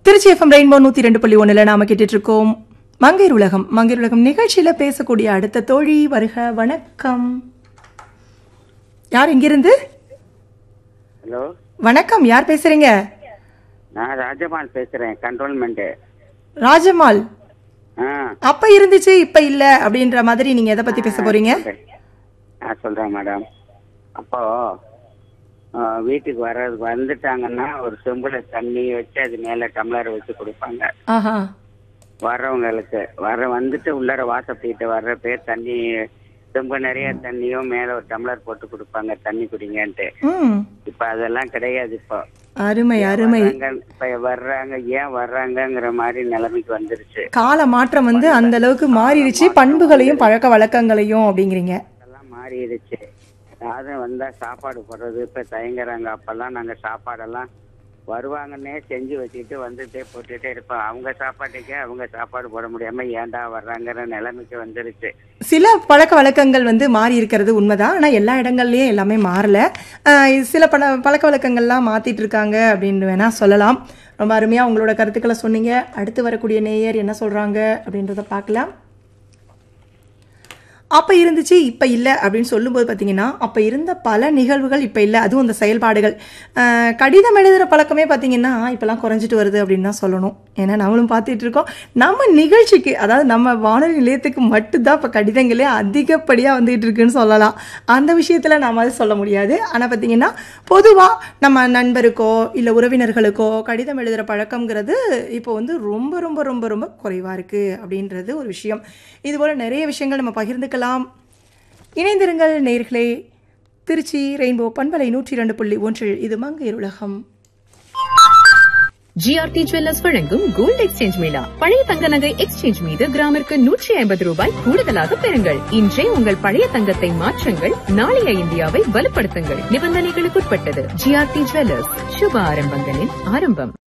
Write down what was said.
Trichy FM rainbow நூத்தி ரெண்டு புள்ளி ஒண்ணுல நாம கேட்டுட்டு இருக்கோம் மங்கையர் உலகம் மங்கையர் உலகம் நிகழ்ச்சியில பேசக்கூடிய அடுத்த தோழி வருக வணக்கம் யார் இங்கிருந்து ஹலோ வணக்கம் யார் பேசுறீங்க நான் ராஜமால் பேசுறேன் கண்ட்ரோல்மெண்ட் ராஜம்மாள் ஆ அப்ப இருந்துச்சு இப்ப இல்ல அப்படின்ற மாதிரி நீங்க எதை பத்தி பேச போறீங்க நான் சொல்றேன் மேடம் அப்போ ஆ, வீட்டுக்கு வர வந்துட்டாங்கன்னா ஒரு செம்புல தண்ணி வச்சு அது மேல டம்ளர் வச்சு கொடுப்பாங்க ஆஹா வர்றவங்களுக்கு வர வந்துட்டு உள்ளார வாசப்பிட்டு வர்ற பேர் தண்ணி செம்பு நிறைய தண்ணியும் மேல ஒரு டம்ளர் போட்டு கொடுப்பாங்க தண்ணி குடிங்கன்ட்டு ம் இப்ப அதெல்லாம் கிடையாது இப்போ அருமை அருமை வர்றாங்க, இப்ப வர்றாங்க ஏன் வர்றாங்கங்கிற மாதிரி நிலைமைக்கு வந்துருச்சு கால மாற்றம் வந்து அந்த அளவுக்கு மாறிடுச்சு பண்புகளையும் பழக்க வழக்கங்களையும் அப்படிங்கிறீங்க எல்லாம் மாறிடுச்சு யாரும் வந்தா சாப்பாடு போடுறது இப்ப தயங்குறாங்க அப்பெல்லாம் நாங்க சாப்பாடெல்லாம் வருவாங்கன்னே செஞ்சு வச்சுக்கிட்டு வந்துட்டே போட்டுட்டே இருப்போம் அவங்க சாப்பாட்டுக்கே அவங்க சாப்பாடு போட முடியாம ஏன்டா வர்றாங்கிற நிலைமைக்கு வந்துருச்சு சில பழக்க வழக்கங்கள் வந்து மாறி இருக்கிறது உண்மைதான் ஆனால் எல்லா இடங்கள்லயும் எல்லாமே மாறல ஆஹ் இது சில பல பழக்க வழக்கங்கள்லாம் மாத்திட்டு இருக்காங்க அப்படின்னு வேணா சொல்லலாம் ரொம்ப அருமையா உங்களோட கருத்துக்களை சொன்னீங்க அடுத்து வரக்கூடிய நேயர் என்ன சொல்றாங்க அப்படின்றத பார்க்கலாம் அப்போ இருந்துச்சு இப்போ இல்லை அப்படின்னு சொல்லும்போது பார்த்தீங்கன்னா அப்போ இருந்த பல நிகழ்வுகள் இப்போ இல்லை அதுவும் அந்த செயல்பாடுகள் ஆஹ் கடிதம் எழுதுகிற பழக்கமே பார்த்தீங்கன்னா இப்போலாம் குறைஞ்சிட்டு வருது அப்படின்னு தான் சொல்லணும் ஏன்னா நம்மளும் பார்த்துட்டு இருக்கோம் நம்ம நிகழ்ச்சிக்கு அதாவது நம்ம வானொலி நிலையத்துக்கு மட்டும்தான் இப்போ கடிதங்களே அதிகப்படியாக வந்துகிட்டு இருக்குன்னு சொல்லலாம் அந்த விஷயத்தில் நாம் அது சொல்ல முடியாது ஆனால் பார்த்தீங்கன்னா பொதுவாக நம்ம நண்பருக்கோ இல்லை உறவினர்களுக்கோ கடிதம் எழுதுகிற பழக்கம்ங்கிறது இப்போ வந்து ரொம்ப ரொம்ப ரொம்ப ரொம்ப குறைவாக இருக்குது அப்படின்றது ஒரு விஷயம் இதுபோல் நிறைய விஷயங்கள் நம்ம பகிர்ந்துக்கலாம் இணைந்திருங்கள் நேர்களே திருச்சி ரெயின்போ பண்பலை நூற்றி இரண்டு புள்ளி ஒன்றில் இது மங்கையர் உலகம் ஜிஆர்டி ஜுவல்லர்ஸ் வழங்கும் கோல்ட் எக்ஸ்சேஞ்ச் மேளா பழைய தங்க நகை எக்ஸ்சேஞ்ச் மீது கிராமிற்கு நூற்றி ஐம்பது ரூபாய் கூடுதலாக பெறுங்கள் இன்றே உங்கள் பழைய தங்கத்தை மாற்றுங்கள் நாளைய இந்தியாவை வலுப்படுத்துங்கள் நிபந்தனைகளுக்குட்பட்டது ஜிஆர்டி ஜுவல்லர்ஸ் சுப ஆரம்பங்களின் ஆரம்பம்